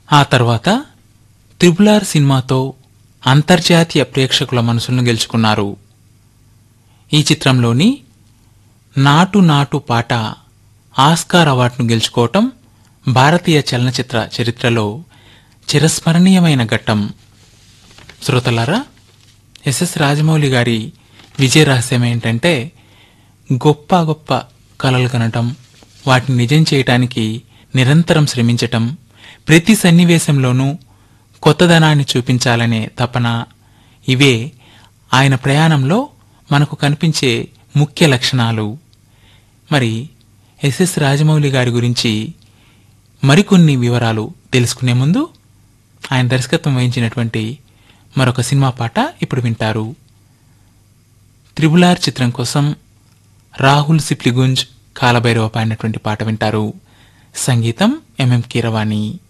ఆ తర్వాత త్రిబులార్ సినిమాతో అంతర్జాతీయ ప్రేక్షకుల మనసులను గెలుచుకున్నారు ఈ చిత్రంలోని నాటు నాటు పాట ఆస్కార్ అవార్డును గెలుచుకోవటం భారతీయ చలనచిత్ర చరిత్రలో చిరస్మరణీయమైన ఘట్టం శ్రోతలారా ఎస్ఎస్ రాజమౌళి గారి విజయ రహస్యం ఏంటంటే గొప్ప గొప్ప కలలు కనటం వాటిని నిజం చేయటానికి నిరంతరం శ్రమించటం ప్రతి సన్నివేశంలోనూ కొత్తదనాన్ని చూపించాలనే తపన ఇవే ఆయన ప్రయాణంలో మనకు కనిపించే ముఖ్య లక్షణాలు మరి ఎస్ఎస్ రాజమౌళి గారి గురించి మరికొన్ని వివరాలు తెలుసుకునే ముందు ఆయన దర్శకత్వం వహించినటువంటి మరొక సినిమా పాట ఇప్పుడు వింటారు త్రిబులార్ చిత్రం కోసం రాహుల్ సిప్లిగుంజ్ కాలభైరవ పాడినటువంటి పాట వింటారు సంగీతం ఎంఎం కీరవాణి